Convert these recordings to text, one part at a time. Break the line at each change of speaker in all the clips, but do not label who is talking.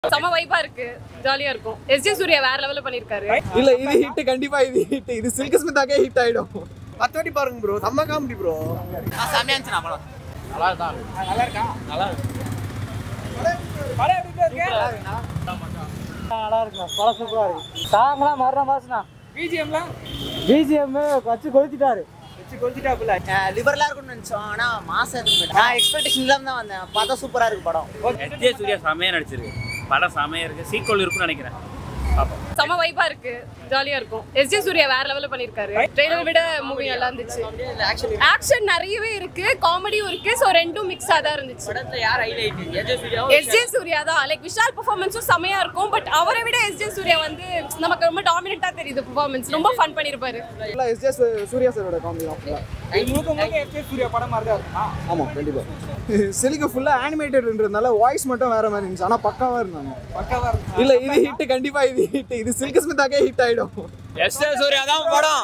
செம வைபா இருக்கு ஜாலியா இருக்கும் எஸ் ஜே சூர்யா வேற லெவல்ல பண்ணிருக்காரு
இல்ல இது ஹிட் கண்டிப்பா இது ஹிட் இது சில்க் ஸ்மித்தாக்கே ஹிட் ஆயிடும்
பத்து வாட்டி பாருங்க ப்ரோ செம்ம காமெடி ப்ரோ
நல்லா இருக்கும் படம் சூப்பரா இருக்கு சாங்லாம் மரண மாசம்னா பிஜிஎம்லாம் பிஜிஎம் வச்சு கொளுத்திட்டாரு
லிபரலா இருக்கும்னு நினைச்சோம் ஆனா மாசம் இருக்கு நான் எக்ஸ்பெக்டேஷன் இல்லாம தான் வந்தேன் பார்த்தா சூப்பரா இருக்கு படம்
எஸ் ஜே சூர்யா செமையா நடிச்சிருக்கு படம் செமையா இருக்கு சீக்வல் இருக்கும்னு நினைக்கிறேன் பார்ப்போம்
செம வைபா இருக்கு ஜாலியா இருக்கும் எஸ் ஜே சூர்யா வேற லெவல்ல பண்ணிருக்காரு ட்ரெய்லர் விட மூவி நல்லா இருந்துச்சு ஆக்ஷன் நிறையவே இருக்கு காமெடியும் இருக்கு சோ ரெண்டும் மிக்ஸா தான் இருந்துச்சு எஸ் ஜே சூர்யா தான் லைக் விஷால் பெர்ஃபார்மன்ஸும் செமையா இருக்கும் பட் அவரை விட எஸ் ஜே சூர்யா வந்து நமக்கு ரொம்ப டாமினண்டா தெரியுது பெர்ஃபார்மன்ஸ் ரொம்ப ஃபன் பண்ணிருப்பாரு
இல்ல எஸ் ஜே சூர்யா சாரோட காமெடி தான்
முழுக்க முழுக்க எஸ்கே சூர்யா படம் மாதிரி தான் இருக்கும்
ஆமா கண்டிப்பா சிலுக்கு ஃபுல்லா அனிமேட்டட்ன்றதுனால வாய்ஸ் மட்டும் வேற மாதிரி இருந்துச்சு ஆனா பக்காவா இருந்தாங்க
பக்காவா இருக்கு
இல்ல இது ஹிட் கண்டிப்பா இது ஹிட் இது சில்க் ஸ்மித்தாக்கே ஹிட் ஆயிடும்
எஸ் ஜே சூர்யா தான் படம்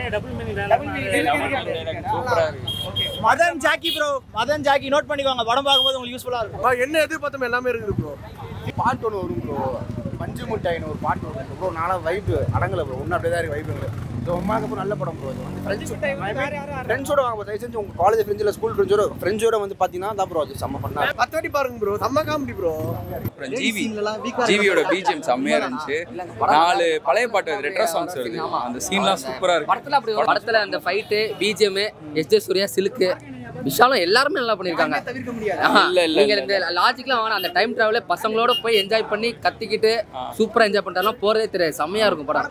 Madan Jackie bro Madan Jackie note பண்ணிக்கோங்க படம் பார்க்கும்போது உங்களுக்கு யூஸ்ஃபுல்லா இருக்கும்
ஆ, என்ன எதிர்பார்த்தோம் எல்லாமே இருக்குது ப்ரோ
பாட்டு ஒன்று வரும் ப்ரோ மஞ்சு முட்டாயின்னு ஒரு பாட்டு வரும் ப்ரோ நானும் வைப்பு அடங்கல ப்ரோ ஒன்றும் அப்படியே தான் இருக்கு வைப்புங்களே ஸோ உமாக்கு அப்புறம் நல்ல படம் ப்ரோ ஃப்ரெண்ட்ஸோட வாங்க ப்ரோ தயவு செஞ்சு உங்கள் காலேஜ் ஃப்ரெண்ட்ஸில் ஸ்கூல் ஃப்ரெண்ட்ஸோட ஃப்ரெண்ட்ஸோட வந்து பார்த்தீங்கன்னா தான் ப்ரோ அது செம்ம பண்ணா
பத்து வாட்டி பாருங்க ப்ரோ செம்ம காமெடி ப்ரோ
அப்புறம் ஜிவி ஜிவியோட பிஜிஎம் செம்மையா இருந்துச்சு நாலு பழைய பாட்டு ரெட்ரோ சாங்ஸ் வருது அந்த சீன்லாம் சூப்பரா இருக்கு
படத்துல அப்படி ஒரு படத்துல அந்த fight BGM S J Suriya Silk விஷாலும் எல்லாருமே நல்லா பண்ணியிருக்காங்க ஆஹா,
இல்ல, இல்ல,
நீங்க
இல்ல,
இந்த லாஜிக்லாம் வேணாம் அந்த டைம் டிராவலே பசங்களோட போய் என்ஜாய் பண்ணி கத்திக்கிட்டு சூப்பரா என்ஜாய் பண்றாலும் போறதே தெரியாது செம்மையா இருக்கும் படம்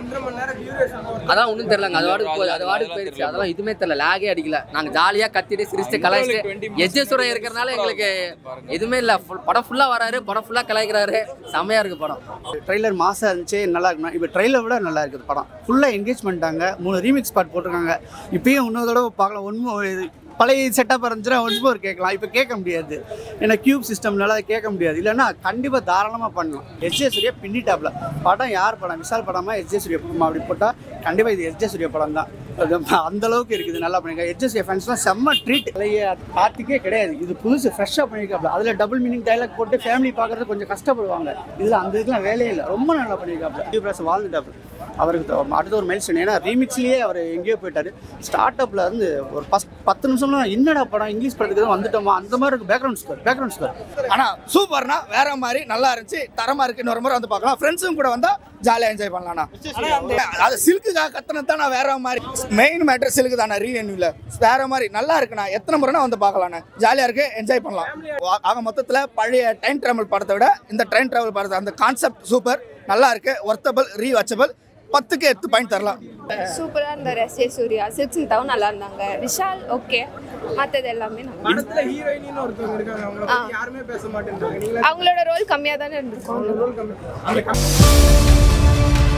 அதான் ஒன்றும் தெரியலங்க அது வாடுக்கு போகுது அது வாடுக்கு போயிருச்சு அதெல்லாம் இதுவுமே தெரியல லாகே அடிக்கல நாங்க ஜாலியா கத்திட்டு சிரிச்சுட்டு கலாய்ச்சிட்டு எஸ் ஜே சூர்யா இருக்கிறனால எங்களுக்கு எதுவுமே இல்ல full- படம் ஃபுல்லா வராரு படம் ஃபுல்லா கலாய்க்கிறாரு செம்மையா இருக்கு படம்
ட்ரெய்லர் மாசாக இருந்துச்சு நல்லா இருக்குண்ணா இப்போ ட்ரெய்லர் விட நல்லா இருக்குது படம் ஃபுல்லாக என்கேஜ் பண்ணிட்டாங்க மூணு ரீமிக்ஸ் பாட் போட்டிருக்காங்க இப்பயும் இன்னொரு தடவை பார்க்கலாம் ஒன்றும் பழைய செட்டப் இருந்துச்சுன்னா ஒன்ஸ் மோர் கேட்கலாம் இப்போ கேட்க முடியாது ஏன்னா கியூப் சிஸ்டம்னால அதை கேட்க முடியாது இல்லைன்னா கண்டிப்பாக தாராளமாக பண்ணலாம் எஸ்ஜே சூர்யா பின்னிட்டாப்ல படம் யார் படம் விஷால் படமா எஸ்ஜே சூர்யா படமா அப்படி போட்டால் கண்டிப்பாக இது எஸ்ஜே சூர்யா படம் தான் அது அந்த அளவுக்கு இருக்குது நல்லா பண்ணிருக்காங்க எஸ்ஜே சூர்யா ஃபேன்ஸ்லாம் செம்ம ட்ரீட் பழைய கார்த்திக்கே கிடையாது இது புதுசு ஃப்ரெஷ்ஷாக பண்ணியிருக்காப்ல அதில் டபுள் மீனிங் டைலாக் போட்டு ஃபேமிலி பார்க்குறது கொஞ்சம் கஷ்டப்படுவாங்க இதில் அந்த இதுக்கெல்லாம் வேலையே இல்லை ரொம்ப நல்லா பண்ணியிருக்காப்ல டியூப்ராஸ் வாழ்ந்துட்டாப்ல அவருக்கு த- அடுத்த ஒரு மைல் ஏன்னா ரீமிக்ஸ்லேயே அவர் எங்கேயோ போயிட்டாரு ஸ்டார்ட் அப்ல இருந்து ஒரு பஸ் பத்து நிமிஷம்லாம் என்னடா படம் இங்கிலீஷ் படத்துக்கு தான் வந்துட்டோமா அந்த மாதிரி இருக்கு பேக்ரவுண்ட் ஸ்கோர் பேக்ரவுண்ட் ஸ்கோர்
ஆனா சூப்பர்னா வேற மாதிரி நல்லா இருந்துச்சு தரமா இருக்கு இன்னொரு முறை வந்து பார்க்கலாம் ஃப்ரெண்ட்ஸும் கூட வந்தா ஜாலியா என்ஜாய் பண்ணலாம்ண்ணா அது சில்க்குக்காக கத்தனது தான் நான் வேற மாதிரி மெயின் மேட்டர் சில்க்கு தானே ரீவென்யூல வேற மாதிரி நல்லா இருக்குண்ணா எத்தனை முறைனா வந்து பார்க்கலாண்ணா ஜாலியா இருக்கு என்ஜாய் பண்ணலாம் ஆ- ஆக மொத்தத்துல பழைய டைம் டிராவல் படத்தை விட இந்த டைம் டிராவல் படத்தை அந்த கான்செப்ட் சூப்பர் நல்லா இருக்கு ஒர்த்தபிள் ரீவாச்சபிள் பத்துக்கு எட்டு பாயிண்ட் தரலாம்
சூப்பரா இருந்தாரு எஸ் ஜே சூர்யா சில்க் சிந்தாவும் நல்லா இருந்தாங்க விஷால் ஓகே மத்தது எல்லாமே நல்லா
படத்துல ஹீரோயினின்னு ஒருத்தவங்க இருக்காங்க அவங்கள பத்தி யாருமே பேச மாட்டேன்றாங்க நீங்களே
அவங்களோட ரோல் கம்மியா தானே இருந்திருக்கும்
ரோல் கம்மி அந்த